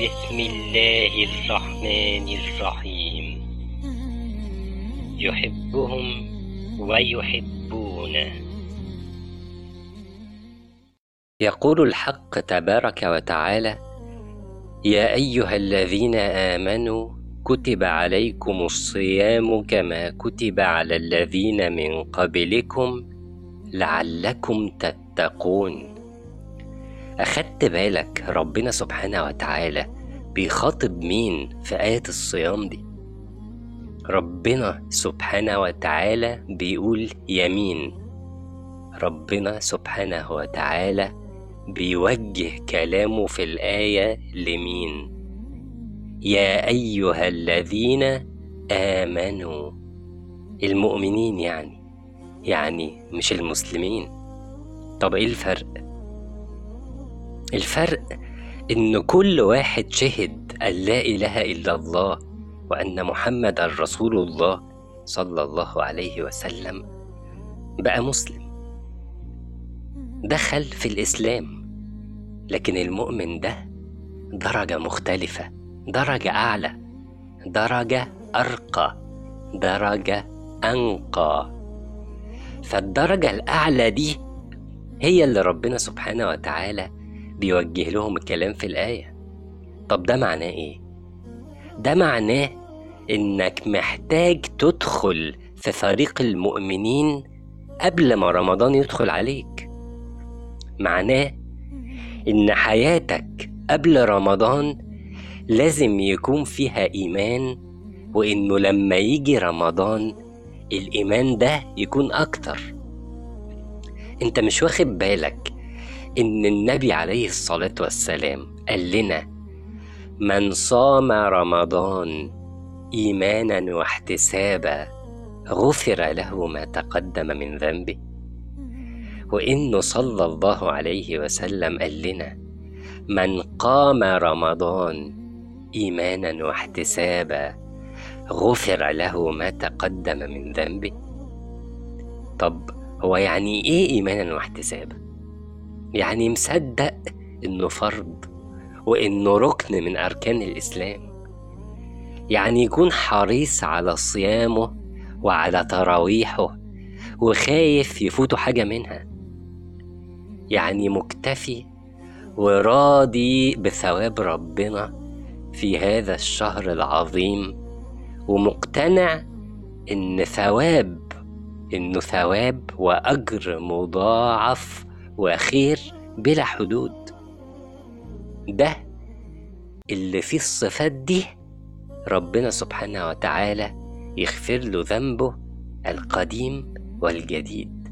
بسم الله الرحمن الرحيم يحبهم ويحبونه يقول الحق تبارك وتعالى يا ايها الذين امنوا كتب عليكم الصيام كما كتب على الذين من قبلكم لعلكم تتقون اخدت بالك ربنا سبحانه وتعالى بيخاطب مين في ايه الصيام دي ربنا سبحانه وتعالى بيقول يمين ربنا سبحانه وتعالى بيوجه كلامه في الآية لمين يا أيها الذين آمنوا المؤمنين يعني يعني مش المسلمين طب ايه الفرق الفرق ان كل واحد شهد ان لا اله الا الله وان محمد رسول الله صلى الله عليه وسلم بقى مسلم دخل في الاسلام لكن المؤمن ده درجه مختلفه درجه اعلى درجه ارقى درجه انقى فالدرجه الاعلى دي هي اللي ربنا سبحانه وتعالى بيوجه لهم الكلام في الايه طب ده معناه ايه ده معناه انك محتاج تدخل في فريق المؤمنين قبل ما رمضان يدخل عليك معناه ان حياتك قبل رمضان لازم يكون فيها ايمان وانه لما يجي رمضان الايمان ده يكون اكتر انت مش واخد بالك ان النبي عليه الصلاه والسلام قال لنا من صام رمضان ايمانا واحتسابا غفر له ما تقدم من ذنبه وانه صلى الله عليه وسلم قال لنا من قام رمضان ايمانا واحتسابا غفر له ما تقدم من ذنبه طب هو يعني ايه ايمانا واحتسابا يعني مصدق انه فرض وانه ركن من اركان الاسلام يعني يكون حريص على صيامه وعلى تراويحه وخايف يفوته حاجه منها يعني مكتفي وراضي بثواب ربنا في هذا الشهر العظيم ومقتنع ان ثواب انه ثواب واجر مضاعف وخير بلا حدود ده اللي فيه الصفات دي ربنا سبحانه وتعالى يغفر له ذنبه القديم والجديد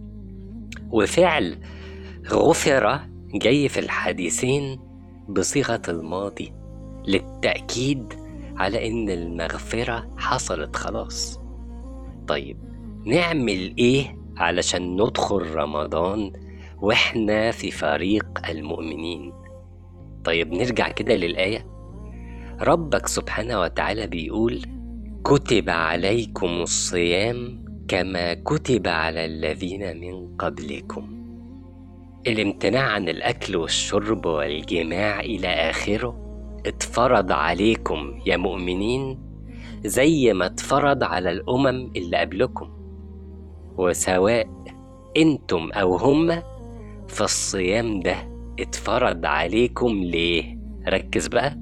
وفعل غفر جاي في الحديثين بصيغة الماضي للتأكيد على إن المغفرة حصلت خلاص طيب نعمل إيه علشان ندخل رمضان وإحنا في فريق المؤمنين طيب نرجع كده للآية ربك سبحانه وتعالى بيقول كتب عليكم الصيام كما كتب على الذين من قبلكم الامتناع عن الأكل والشرب والجماع إلى آخره اتفرض عليكم يا مؤمنين زي ما اتفرض على الأمم اللي قبلكم وسواء انتم أو هم فالصيام ده اتفرض عليكم ليه ركز بقى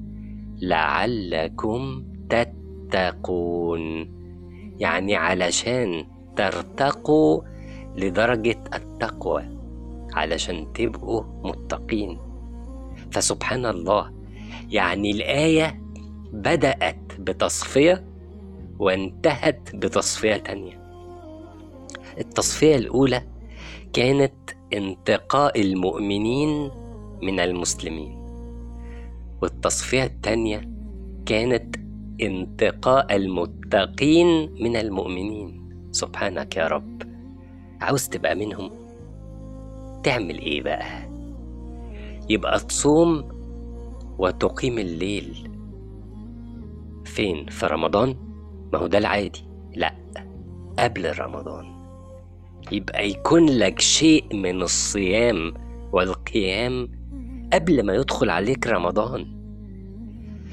لعلكم تتقون يعني علشان ترتقوا لدرجة التقوى علشان تبقوا متقين فسبحان الله يعني الآية بدأت بتصفية وانتهت بتصفية تانية التصفية الأولى كانت انتقاء المؤمنين من المسلمين والتصفية التانية كانت انتقاء المتقين من المؤمنين سبحانك يا رب عاوز تبقى منهم تعمل ايه بقى يبقى تصوم وتقيم الليل فين في رمضان ما هو ده العادي لا قبل رمضان يبقى يكون لك شيء من الصيام والقيام قبل ما يدخل عليك رمضان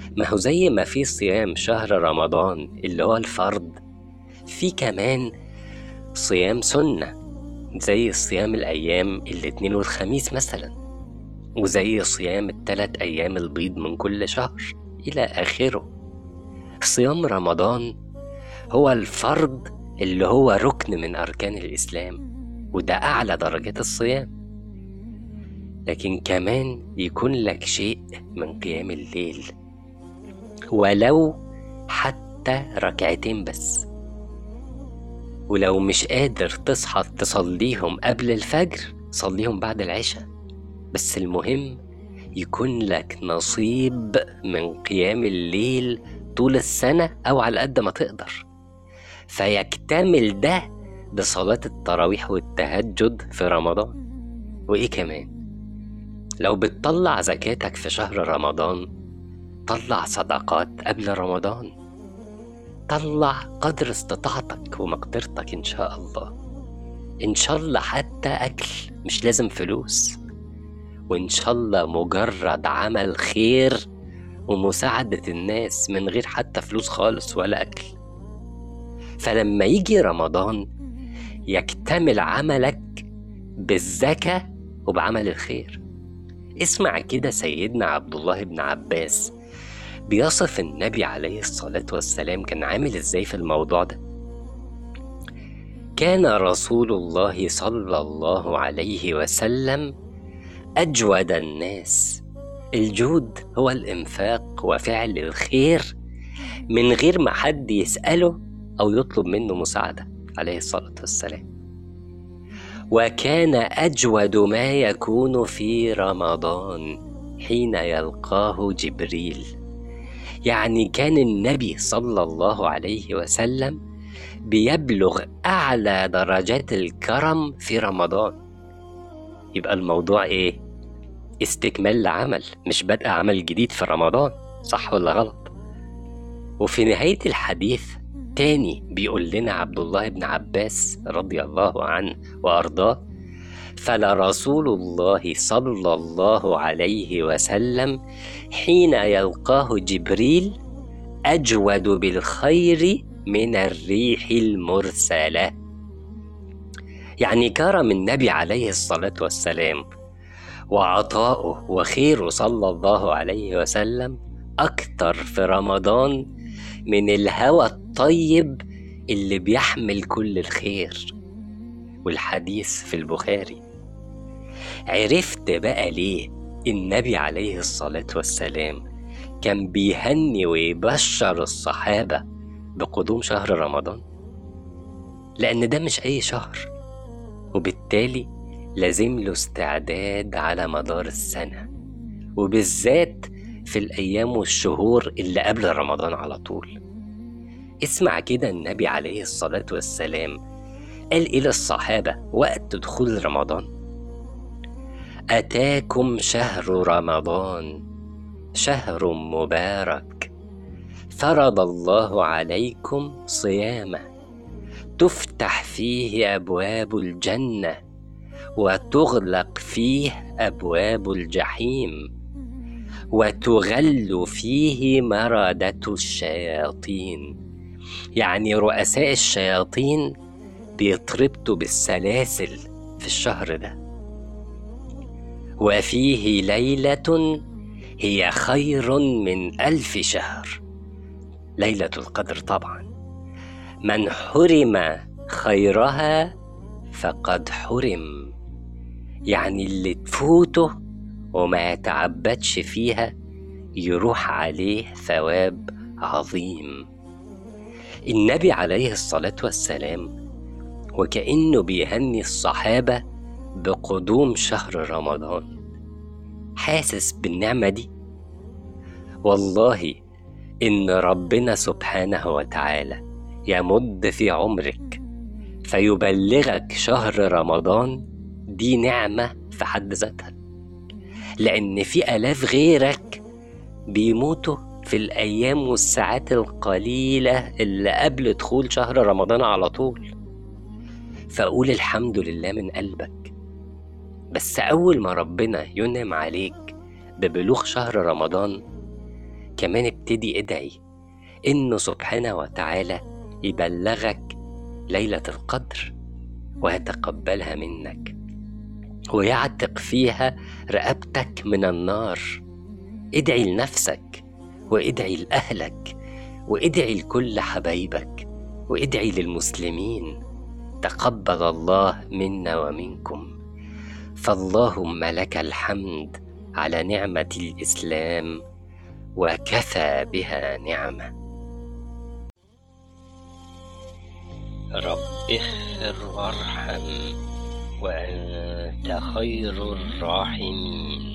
ما هو زي ما في صيام شهر رمضان اللي هو الفرض في كمان صيام سنة زي صيام الأيام الاثنين والخميس مثلا وزي صيام الثلاث أيام البيض من كل شهر إلى آخره صيام رمضان هو الفرض اللي هو ركن من أركان الإسلام وده أعلى درجات الصيام لكن كمان يكون لك شيء من قيام الليل ولو حتى ركعتين بس ولو مش قادر تصحى تصليهم قبل الفجر صليهم بعد العشاء بس المهم يكون لك نصيب من قيام الليل طول السنة أو على قد ما تقدر فيكتمل ده بصلاة التراويح والتهجد في رمضان وإيه كمان لو بتطلع زكاتك في شهر رمضان طلع صدقات قبل رمضان طلع قدر استطاعتك ومقدرتك إن شاء الله إن شاء الله حتى أكل مش لازم فلوس وإن شاء الله مجرد عمل خير ومساعدة الناس من غير حتى فلوس خالص ولا أكل فلما يجي رمضان يكتمل عملك بالزكاة وبعمل الخير اسمع كده سيدنا عبد الله بن عباس بيصف النبي عليه الصلاة والسلام كان عامل ازاي في الموضوع ده كان رسول الله صلى الله عليه وسلم أجود الناس الجود هو الإنفاق وفعل الخير من غير ما حد يسأله أو يطلب منه مساعدة عليه الصلاة والسلام وكان أجود ما يكون في رمضان حين يلقاه جبريل يعني كان النبي صلى الله عليه وسلم بيبلغ أعلى درجات الكرم في رمضان يبقى الموضوع إيه؟ استكمال لعمل مش بدء عمل جديد في رمضان صح ولا غلط؟ وفي نهاية الحديث تاني بيقول لنا عبد الله بن عباس رضي الله عنه وأرضاه فلرسول الله صلى الله عليه وسلم حين يلقاه جبريل أجود بالخير من الريح المرسلة يعني كرم النبي عليه الصلاة والسلام وعطاؤه وخيره صلى الله عليه وسلم أكتر في رمضان من الهوى الطيب اللي بيحمل كل الخير والحديث في البخاري عرفت بقى ليه النبي عليه الصلاة والسلام كان بيهني ويبشر الصحابة بقدوم شهر رمضان لأن ده مش أي شهر وبالتالي لازم له استعداد على مدار السنة وبالذات في الأيام والشهور اللي قبل رمضان على طول اسمع كده النبي عليه الصلاة والسلام قال إلى الصحابة وقت دخول رمضان أتاكم شهر رمضان شهر مبارك فرض الله عليكم صيامه تفتح فيه أبواب الجنة وتغلق فيه أبواب الجحيم وتغل فيه مردة الشياطين يعني رؤساء الشياطين بيتربطوا بالسلاسل في الشهر ده وفيه ليلة هي خير من ألف شهر ليلة القدر طبعا من حرم خيرها فقد حرم يعني اللي تفوته وما يتعبدش فيها يروح عليه ثواب عظيم النبي عليه الصلاة والسلام وكأنه بيهني الصحابة بقدوم شهر رمضان حاسس بالنعمة دي والله إن ربنا سبحانه وتعالى يمد في عمرك فيبلغك شهر رمضان دي نعمة في حد ذاتها لأن في آلاف غيرك بيموتوا في الأيام والساعات القليلة اللي قبل دخول شهر رمضان على طول فقول الحمد لله من قلبك بس أول ما ربنا ينعم عليك ببلوغ شهر رمضان كمان ابتدي ادعي إنه سبحانه وتعالى يبلغك ليلة القدر ويتقبلها منك ويعتق فيها رقبتك من النار ادعي لنفسك وادعي لأهلك وادعي لكل حبايبك وادعي للمسلمين تقبل الله منا ومنكم فاللهم لك الحمد على نعمة الإسلام وكفى بها نعمه رب اغفر وارحم وأنت خير الراحمين